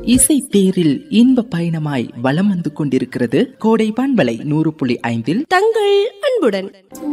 இசை தேரில் இன்ப பயணமாய் வலம் வந்து கொண்டிருக்கிறது கோடை பண்பலை நூறு புள்ளி ஐந்தில் தங்கள் அன்புடன்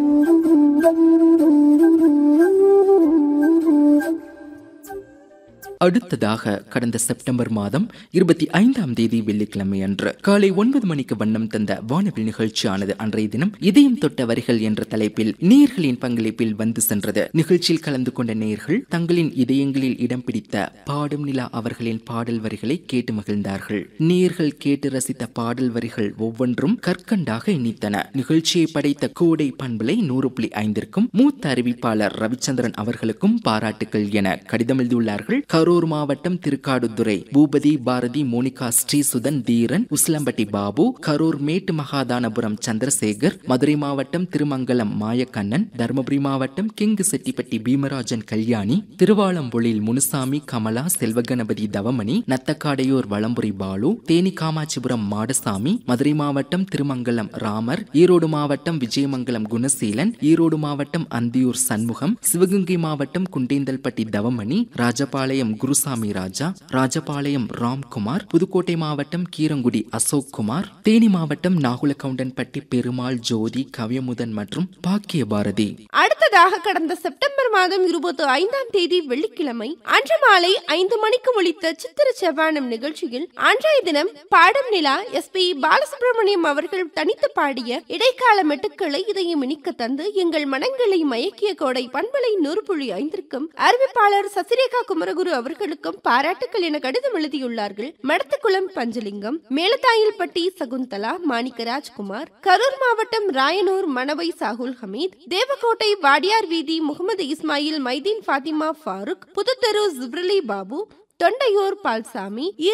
அடுத்ததாக கடந்த செப்டம்பர் மாதம் இருபத்தி ஐந்தாம் தேதி வெள்ளிக்கிழமை அன்று காலை ஒன்பது மணிக்கு வண்ணம் தந்த வானவில் நிகழ்ச்சியானது அன்றைய தினம் இதயம் தொட்ட வரிகள் என்ற தலைப்பில் நேர்களின் பங்களிப்பில் வந்து சென்றது நிகழ்ச்சியில் கலந்து கொண்ட நேர்கள் தங்களின் இதயங்களில் இடம் பிடித்த பாடும் நிலா அவர்களின் பாடல் வரிகளை கேட்டு மகிழ்ந்தார்கள் நேர்கள் கேட்டு ரசித்த பாடல் வரிகள் ஒவ்வொன்றும் கற்கண்டாக இனித்தன நிகழ்ச்சியை படைத்த கோடை பண்பலை நூறு புள்ளி ஐந்திற்கும் மூத்த அறிவிப்பாளர் ரவிச்சந்திரன் அவர்களுக்கும் பாராட்டுகள் என கடிதம் எழுதியுள்ளார்கள் கரூர் மாவட்டம் திருக்காடுதுறை பூபதி பாரதி மோனிகா ஸ்ரீசுதன் தீரன் உஸ்லம்பட்டி பாபு கரூர் மேட்டு மகாதானபுரம் சந்திரசேகர் மதுரை மாவட்டம் திருமங்கலம் மாயக்கண்ணன் தருமபுரி மாவட்டம் கிங்கு செட்டிப்பட்டி பீமராஜன் கல்யாணி திருவாளம்பொழில் முனுசாமி கமலா செல்வகணபதி தவமணி நத்தக்காடையூர் வளம்புரி பாலு தேனி காமாட்சிபுரம் மாடசாமி மதுரை மாவட்டம் திருமங்கலம் ராமர் ஈரோடு மாவட்டம் விஜயமங்கலம் குணசீலன் ஈரோடு மாவட்டம் அந்தியூர் சண்முகம் சிவகங்கை மாவட்டம் குண்டேந்தல்பட்டி தவமணி ராஜபாளையம் குருசாமி ராஜா ராஜபாளையம் ராம்குமார் புதுக்கோட்டை மாவட்டம் கீரங்குடி அசோக் குமார் தேனி மாவட்டம் நாகுலகவுண்டன்பட்டி பெருமாள் ஜோதி கவியமுதன் மற்றும் பாக்கிய பாரதி அடுத்ததாக கடந்த செப்டம்பர் மாதம் இருபத்தி ஐந்தாம் தேதி வெள்ளிக்கிழமை அன்று மாலை ஐந்து மணிக்கு ஒலித்த சித்திர செவ்வானம் நிகழ்ச்சியில் அன்றைய தினம் பாடம் நிலா எஸ் பி பாலசுப்ரமணியம் அவர்கள் தனித்து பாடிய இடைக்கால மெட்டுக்களை இதயம் இனிக்க தந்து எங்கள் மனங்களை மயக்கிய கோடை பண்பலை நூறு புள்ளி ஐந்திற்கும் அறிவிப்பாளர் சசிரேகா குமரகுரு அவர்களுக்கும் பாராட்டுக்கள் என கடிதம் எழுதியுள்ளார்கள் மடத்துக்குளம் பஞ்சலிங்கம் மேலத்தாயில்பட்டி சகுந்தலா மாணிக்க ராஜ்குமார் கரூர் மாவட்டம் ராயனூர் மணவை சாகுல் ஹமீத் தேவக்கோட்டை வாடியார் வீதி முகமது இஸ்மாயில் மைதீன் ஃபாத்திமா ஃபாரூக் புதுத்தெரு ஜிப்ரலி பாபு தொண்டையூர் பால்சாமி